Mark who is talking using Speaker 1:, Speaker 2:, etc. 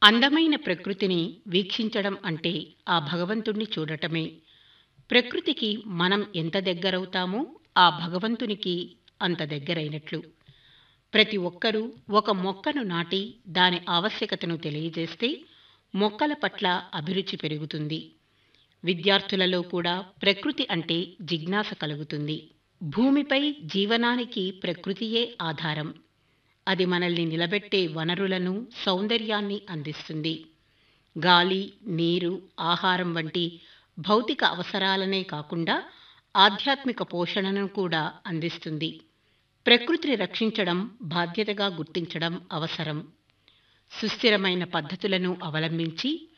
Speaker 1: అందమైన ప్రకృతిని వీక్షించడం అంటే ఆ భగవంతుణ్ణి చూడటమే ప్రకృతికి మనం ఎంత దగ్గరవుతామో ఆ భగవంతునికి అంత దగ్గరైనట్లు ప్రతి ఒక్కరూ ఒక మొక్కను నాటి దాని ఆవశ్యకతను తెలియజేస్తే మొక్కల పట్ల అభిరుచి పెరుగుతుంది విద్యార్థులలో కూడా ప్రకృతి అంటే జిజ్ఞాస కలుగుతుంది భూమిపై జీవనానికి ప్రకృతియే ఆధారం అది మనల్ని నిలబెట్టే వనరులను సౌందర్యాన్ని అందిస్తుంది గాలి నీరు ఆహారం వంటి భౌతిక అవసరాలనే కాకుండా ఆధ్యాత్మిక పోషణను కూడా అందిస్తుంది ప్రకృతిని రక్షించడం బాధ్యతగా గుర్తించడం అవసరం సుస్థిరమైన పద్ధతులను అవలంబించి